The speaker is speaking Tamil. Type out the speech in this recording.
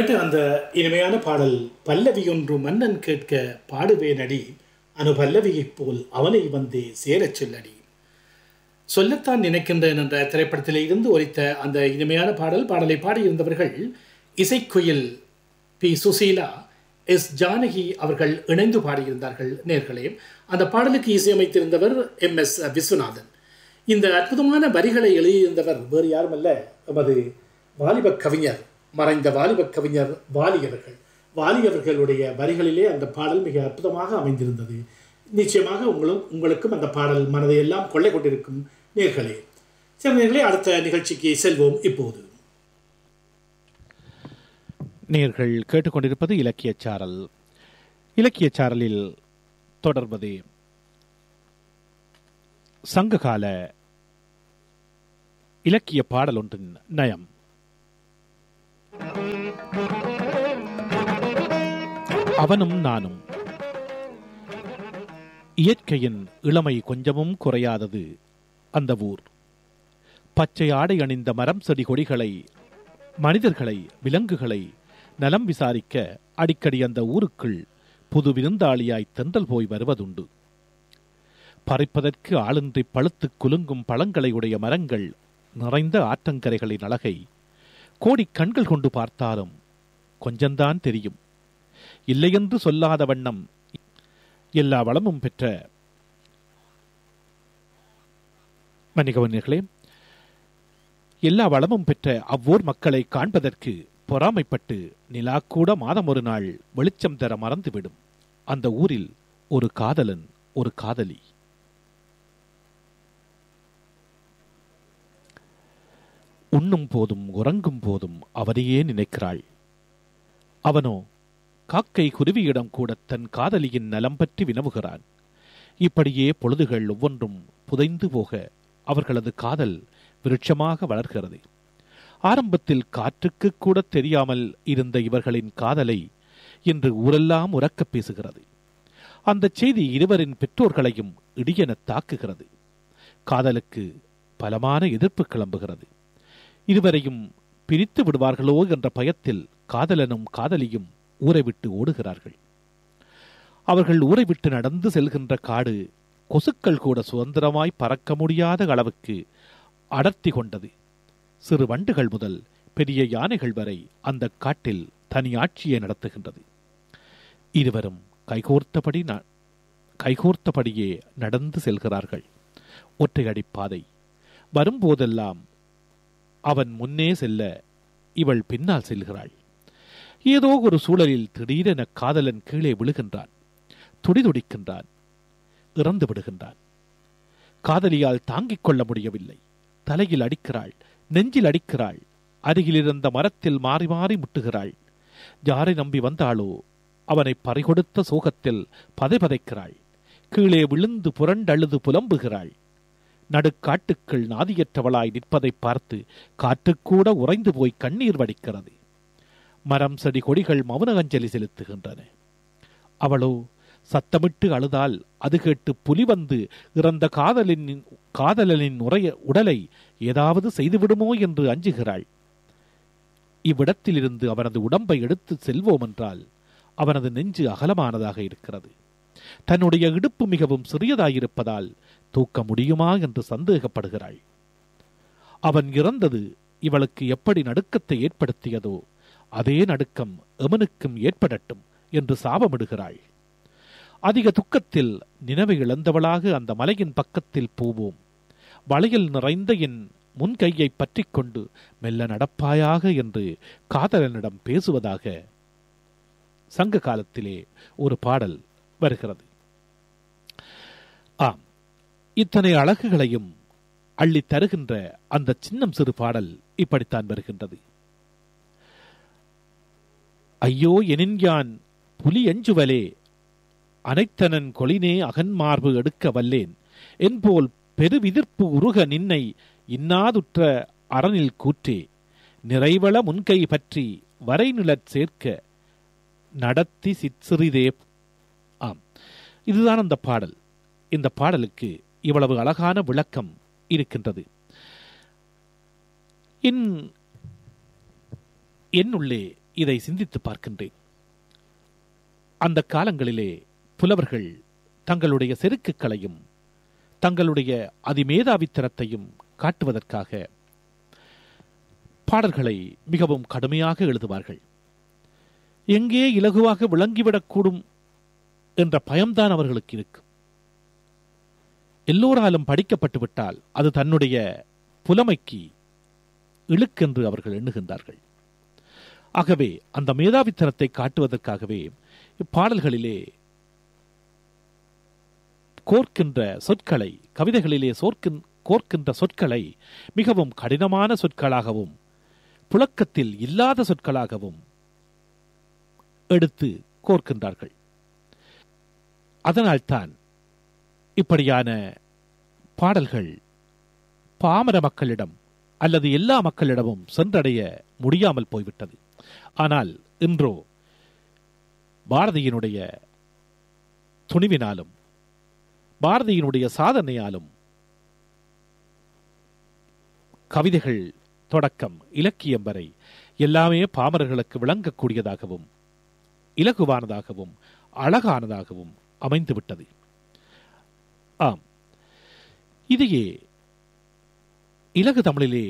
கேட்ட அந்த இனிமையான பாடல் பல்லவி ஒன்று மன்னன் கேட்க பாடுவேனடி அனுபல்லவியைப் போல் அவனை வந்தே சேரச் சொல்லடி சொல்லத்தான் நினைக்கின்றேன் என்ற திரைப்படத்திலே இருந்து ஒலித்த அந்த இனிமையான பாடல் பாடலை பாடியிருந்தவர்கள் இசைக்குயில் பி சுசீலா எஸ் ஜானகி அவர்கள் இணைந்து பாடியிருந்தார்கள் நேர்களே அந்த பாடலுக்கு இசையமைத்திருந்தவர் எம் எஸ் விஸ்வநாதன் இந்த அற்புதமான வரிகளை எழுதியிருந்தவர் வேறு யாருமல்ல நமது வாலிப கவிஞர் மறைந்த வாலிப கவிஞர் வாலி அவர்கள் வாலி அவர்களுடைய வரிகளிலே அந்த பாடல் மிக அற்புதமாக அமைந்திருந்தது நிச்சயமாக உங்களும் உங்களுக்கும் அந்த பாடல் மனதை எல்லாம் கொள்ளை கொண்டிருக்கும் நேர்களே சரி நேர்களே அடுத்த நிகழ்ச்சிக்கு செல்வோம் இப்போது நேர்கள் கேட்டுக்கொண்டிருப்பது இலக்கியச் சாரல் இலக்கியச் சாரலில் தொடர்வது சங்ககால இலக்கிய பாடல் ஒன்றின் நயம் அவனும் நானும் இயற்கையின் இளமை கொஞ்சமும் குறையாதது அந்த ஊர் பச்சை ஆடை அணிந்த மரம் செடி கொடிகளை மனிதர்களை விலங்குகளை நலம் விசாரிக்க அடிக்கடி அந்த ஊருக்குள் புது விருந்தாளியாய் தென்றல் போய் வருவதுண்டு பறிப்பதற்கு ஆளின்றி பழுத்துக் குலுங்கும் பழங்களை உடைய மரங்கள் நிறைந்த ஆற்றங்கரைகளின் அழகை கோடிக் கண்கள் கொண்டு பார்த்தாலும் கொஞ்சம்தான் தெரியும் இல்லையென்று சொல்லாத வண்ணம் எல்லா வளமும் பெற்ற மன்னிகவனியர்களே எல்லா வளமும் பெற்ற அவ்வூர் மக்களை காண்பதற்கு பொறாமைப்பட்டு நிலா கூட மாதம் ஒரு நாள் வெளிச்சம் தர மறந்துவிடும் அந்த ஊரில் ஒரு காதலன் ஒரு காதலி உண்ணும் போதும் உறங்கும் போதும் அவனையே நினைக்கிறாள் அவனோ காக்கை குருவியிடம் கூட தன் காதலியின் நலம் பற்றி வினவுகிறான் இப்படியே பொழுதுகள் ஒவ்வொன்றும் புதைந்து போக அவர்களது காதல் விருட்சமாக வளர்கிறது ஆரம்பத்தில் காற்றுக்கு கூட தெரியாமல் இருந்த இவர்களின் காதலை இன்று ஊரெல்லாம் உறக்கப் பேசுகிறது அந்த செய்தி இருவரின் பெற்றோர்களையும் இடியென தாக்குகிறது காதலுக்கு பலமான எதிர்ப்பு கிளம்புகிறது இருவரையும் பிரித்து விடுவார்களோ என்ற பயத்தில் காதலனும் காதலியும் ஊரை விட்டு ஓடுகிறார்கள் அவர்கள் ஊரை விட்டு நடந்து செல்கின்ற காடு கொசுக்கள் கூட சுதந்திரமாய் பறக்க முடியாத அளவுக்கு அடர்த்தி கொண்டது சிறு வண்டுகள் முதல் பெரிய யானைகள் வரை அந்த காட்டில் தனி ஆட்சியை நடத்துகின்றது இருவரும் கைகோர்த்தபடி ந- கைகோர்த்தபடியே நடந்து செல்கிறார்கள் ஒற்றையடி பாதை வரும்போதெல்லாம் அவன் முன்னே செல்ல இவள் பின்னால் செல்கிறாள் ஏதோ ஒரு சூழலில் திடீரென காதலன் கீழே விழுகின்றான் துடிதுடிக்கின்றான் இறந்து விடுகின்றான் காதலியால் தாங்கிக் கொள்ள முடியவில்லை தலையில் அடிக்கிறாள் நெஞ்சில் அடிக்கிறாள் அருகில் இருந்த மரத்தில் மாறி மாறி முட்டுகிறாள் யாரை நம்பி வந்தாளோ அவனை பறிகொடுத்த சோகத்தில் பதைபதைக்கிறாள் கீழே விழுந்து புரண்டழுது புலம்புகிறாள் நடுக்காட்டுக்குள் நாதியற்றவளாய் நிற்பதை பார்த்து காற்றுக்கூட உறைந்து போய் கண்ணீர் வடிக்கிறது மரம் செடி கொடிகள் மௌன அஞ்சலி செலுத்துகின்றன அவளோ சத்தமிட்டு அழுதால் அது கேட்டு புலி வந்து இறந்த காதலின் காதலனின் உரைய உடலை ஏதாவது செய்துவிடுமோ என்று அஞ்சுகிறாள் இவ்விடத்திலிருந்து அவனது உடம்பை எடுத்து செல்வோம் என்றால் அவனது நெஞ்சு அகலமானதாக இருக்கிறது தன்னுடைய இடுப்பு மிகவும் சிறியதாயிருப்பதால் தூக்க முடியுமா என்று சந்தேகப்படுகிறாள் அவன் இறந்தது இவளுக்கு எப்படி நடுக்கத்தை ஏற்படுத்தியதோ அதே நடுக்கம் எமனுக்கும் ஏற்படட்டும் என்று சாபமிடுகிறாள் அதிக துக்கத்தில் நினைவை இழந்தவளாக அந்த மலையின் பக்கத்தில் போவோம் வளையல் நிறைந்த என் முன் கையை பற்றிக் கொண்டு மெல்ல நடப்பாயாக என்று காதலனிடம் பேசுவதாக சங்க காலத்திலே ஒரு பாடல் வருகிறது ஆம் இத்தனை அழகுகளையும் அள்ளித் தருகின்ற அந்த சின்னம் சிறு பாடல் இப்படித்தான் வருகின்றது ஐயோ எனின்யான் புலி எஞ்சுவலே அனைத்தனன் கொளினே அகன்மார்பு எடுக்க வல்லேன் என்போல் பெருவிதிர்ப்பு உருக நின்னை இன்னாதுற்ற அறனில் கூற்றே நிறைவள முன்கை பற்றி வரைநிலற் சேர்க்க நடத்தி சிற்சிறிதே ஆம் இதுதான் அந்த பாடல் இந்த பாடலுக்கு இவ்வளவு அழகான விளக்கம் இருக்கின்றது என் என்னுள்ளே இதை சிந்தித்து பார்க்கின்றேன் அந்த காலங்களிலே புலவர்கள் தங்களுடைய செருக்குகளையும் தங்களுடைய அதிமேதாவித்தனத்தையும் காட்டுவதற்காக பாடல்களை மிகவும் கடுமையாக எழுதுவார்கள் எங்கே இலகுவாக விளங்கிவிடக்கூடும் என்ற பயம்தான் அவர்களுக்கு இருக்கும் எல்லோராலும் படிக்கப்பட்டு விட்டால் அது தன்னுடைய புலமைக்கு இழுக்கென்று அவர்கள் எண்ணுகின்றார்கள் ஆகவே அந்த மேதாவித்தனத்தை காட்டுவதற்காகவே இப்பாடல்களிலே கோர்க்கின்ற சொற்களை கவிதைகளிலே சோர்க்கின் கோர்க்கின்ற சொற்களை மிகவும் கடினமான சொற்களாகவும் புழக்கத்தில் இல்லாத சொற்களாகவும் எடுத்து கோர்க்கின்றார்கள் அதனால்தான் இப்படியான பாடல்கள் பாமர மக்களிடம் அல்லது எல்லா மக்களிடமும் சென்றடைய முடியாமல் போய்விட்டது ஆனால் இன்றோ பாரதியினுடைய துணிவினாலும் பாரதியினுடைய சாதனையாலும் கவிதைகள் தொடக்கம் இலக்கியம் வரை எல்லாமே பாமரர்களுக்கு விளங்கக்கூடியதாகவும் இலகுவானதாகவும் அழகானதாகவும் அமைந்துவிட்டது ஆம் இதையே இலகு தமிழிலே